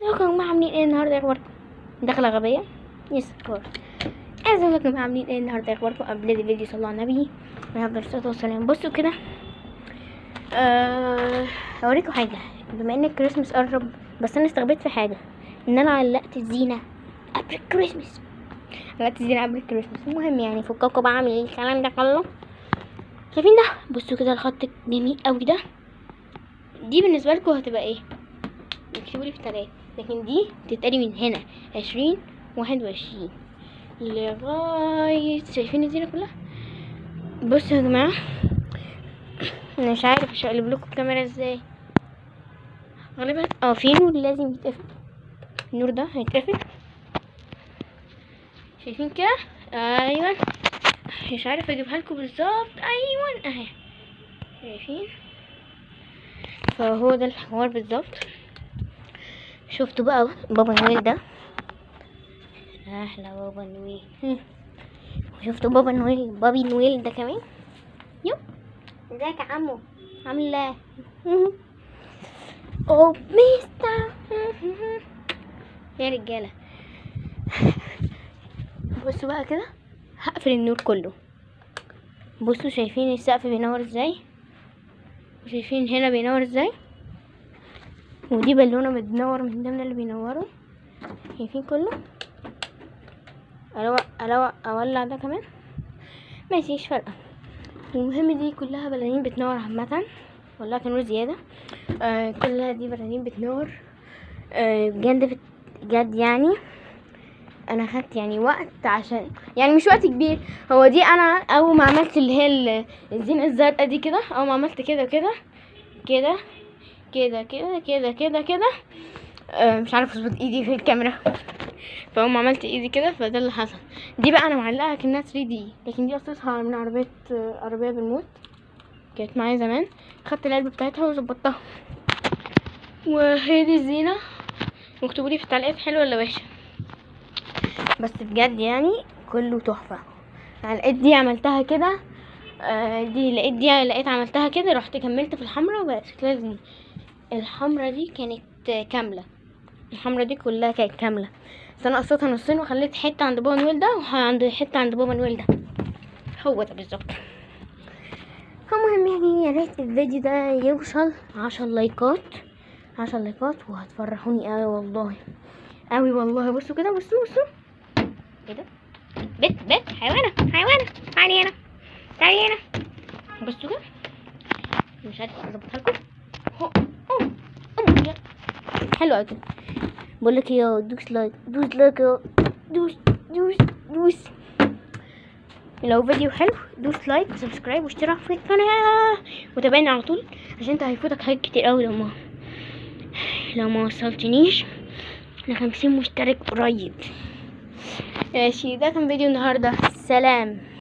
ازيكم يا جماعه عاملين ايه النهارده يا اخباركم دخله غبيه يس كور ازيكم يا جماعه عاملين ايه النهارده يا اخباركم قبل الفيديو صلوا على النبي عليه الصلاه والسلام بصوا كده آه، اوريكم حاجه بما ان الكريسماس قرب بس انا استغبيت في حاجه ان انا علقت الزينه قبل الكريسماس علقت الزينه قبل الكريسماس المهم يعني فككوا بقى اعمل ايه الكلام ده كله شايفين ده بصوا كده الخط الجميل قوي ده دي بالنسبه لكم هتبقى ايه اكتبوا لي في تلاتة لكن دي تتقري من هنا عشرين واحد وعشرين لغاية شايفين الزينة كلها بصوا يا جماعة انا مش عارف اشقلب لكم الكاميرا ازاي غالبا اه في نور لازم يتقفل النور ده هيتقفل شايفين كده ايوه مش عارف اجيبها لكم بالظبط ايوه اهي شايفين فهو ده الحوار بالظبط شفتوا بقى بابا نويل ده احلى بابا نويل هم. شفتوا بابا نويل بابي نويل ده كمان يب ازيك يا عمو عامل ايه هم. او ميستا يا رجاله بصوا بقى كده هقفل النور كله بصوا شايفين السقف بينور ازاي وشايفين هنا بينور ازاي ودي بالونة بتنور من ضمن اللي بينوروا شايفين كله اروق اروق اولع ده كمان ماشي مش فارقة المهم دي كلها بلالين بتنور عامة والله كان نور زيادة آه كلها دي بلالين بتنور آه بجد بت- بجد يعني انا خدت يعني وقت عشان يعني مش وقت كبير هو دي انا اول ما عملت اللي هي ال- الزينة الزرقاء دي كده اول ما عملت كده كده كده كده كده كده كده كده آه، مش عارفه اظبط ايدي في الكاميرا فاول ما عملت ايدي كده فده اللي حصل دي بقى انا معلقها كانها 3 دي لكن دي قصتها من عربيه آه، عربيه بالموت كانت معايا زمان خدت العلبه بتاعتها وظبطتها وهي دي الزينه واكتبوا لي في التعليقات حلوه ولا وحشه بس بجد يعني كله تحفه يعني لقيت دي عملتها كده آه، دي لقيت دي لقيت عملتها كده رحت كملت في الحمراء وبقت شكلها دي الحمرا دي كانت كاملة الحمرا دي كلها كانت كاملة بس انا قصيتها نصين وخليت حتة عند بابا نويل ده وعند حتة عند بابا نويل ده هو ده بالظبط فالمهم يعني يا ريت الفيديو ده يوصل عشر لايكات عشر لايكات وهتفرحوني اوي والله اوي والله بصوا كده بصوا بصوا ايه ده بت بت حيوانة حيوانة تعالي هنا تعالي هنا بصوا كده مش عارفة اظبطها لكم هو أوه. أوه. يا. حلو اوي كده بقول لك يا دوس لايك دوس لايك يا دوس دوس دوس لو فيديو حلو دوس لايك وسبسكرايب واشتراك في القناة وتابعني على طول عشان انت هيفوتك حاجات كتير قوي لو ما لو ما وصلتنيش لخمسين مشترك قريب ماشي ده كان فيديو النهاردة سلام